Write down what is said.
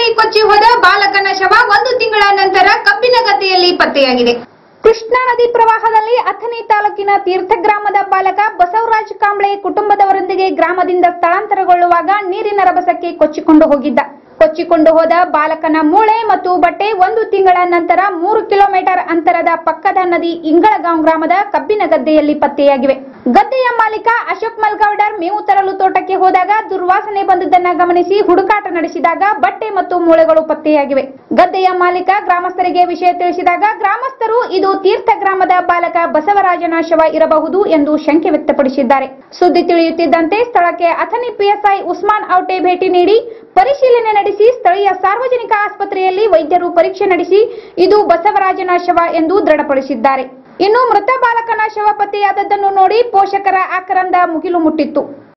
ಕೊಚ್ಚಿ ಹೋದ ಬಾಲಕನ ಶವ ಒಂದು ತಿಂಗಳ ನಂತರ ಕಬ್ಬಿನ ಗದ್ದೆಯಲ್ಲಿ ಪತ್ತೆಯಾಗಿದೆ ಕೃಷ್ಣಾ ನದಿ ಪ್ರವಾಹದಲ್ಲಿ ಅಥಣಿ ತಾಲೂಕಿನ ತೀರ್ಥ ಗ್ರಾಮದ ಬಾಲಕ ಬಸವರಾಜ್ ಕಾಂಬ್ಳೆ ಕುಟುಂಬದವರೊಂದಿಗೆ ಗ್ರಾಮದಿಂದ ಸ್ಥಳಾಂತರಗೊಳ್ಳುವಾಗ ನೀರಿನ ರಭಸಕ್ಕೆ ಕೊಚ್ಚಿಕೊಂಡು ಹೋಗಿದ್ದ ಕೊಚ್ಚಿಕೊಂಡು ಹೋದ ಬಾಲಕನ ಮೂಳೆ ಮತ್ತು ಬಟ್ಟೆ ಒಂದು ತಿಂಗಳ ನಂತರ ಮೂರು ಕಿಲೋಮೀಟರ್ ಅಂತರದ ಪಕ್ಕದ ನದಿ ಇಂಗಳಗಾಂವ್ ಗ್ರಾಮದ ಕಬ್ಬಿನ ಗದ್ದೆಯಲ್ಲಿ ಪತ್ತೆಯಾಗಿವೆ ಗದ್ದೆಯ ಮಾಲೀಕ ಅಶೋಕ್ ಮಲ್ಗೌಡರ್ ಮೇವು ತರಲು ತೋಟಕ್ಕೆ ಹೋದಾಗ ದುರ್ವಾಸನೆ ಬಂದಿದ್ದನ್ನ ಗಮನಿಸಿ ಹುಡುಕಾಟ ನಡೆಸಿದಾಗ ಬಟ್ಟೆ ಮತ್ತು ಮೂಳೆಗಳು ಪತ್ತೆಯಾಗಿವೆ ಗದ್ದೆಯ ಮಾಲೀಕ ಗ್ರಾಮಸ್ಥರಿಗೆ ವಿಷಯ ತಿಳಿಸಿದಾಗ ಗ್ರಾಮಸ್ಥರು ಇದು ತೀರ್ಥ ಗ್ರಾಮದ ಬಾಲಕ ಬಸವರಾಜನ ಶವ ಇರಬಹುದು ಎಂದು ಶಂಕೆ ವ್ಯಕ್ತಪಡಿಸಿದ್ದಾರೆ ಸುದ್ದಿ ತಿಳಿಯುತ್ತಿದ್ದಂತೆ ಸ್ಥಳಕ್ಕೆ ಅಥಣಿ ಪಿಎಸ್ಐ ಉಸ್ಮಾನ್ ಔಟೆ ಭೇಟಿ ನೀಡಿ ಪರಿಶೀಲನೆ ನಡೆಸಿ ಸ್ಥಳೀಯ ಸಾರ್ವಜನಿಕ ಆಸ್ಪತ್ರೆಯಲ್ಲಿ ವೈದ್ಯರು ಪರೀಕ್ಷೆ ನಡೆಸಿ ಇದು ಬಸವರಾಜನ ಶವ ಎಂದು ದೃಢಪಡಿಸಿದ್ದಾರೆ ಇನ್ನು ಮೃತ ಬಾಲಕನ ಶವ ಪತ್ತೆಯಾದದ್ದನ್ನು ನೋಡಿ ಪೋಷಕರ ಆಕ್ರಂದ ಮುಗಿಲು ಮುಟ್ಟಿತ್ತು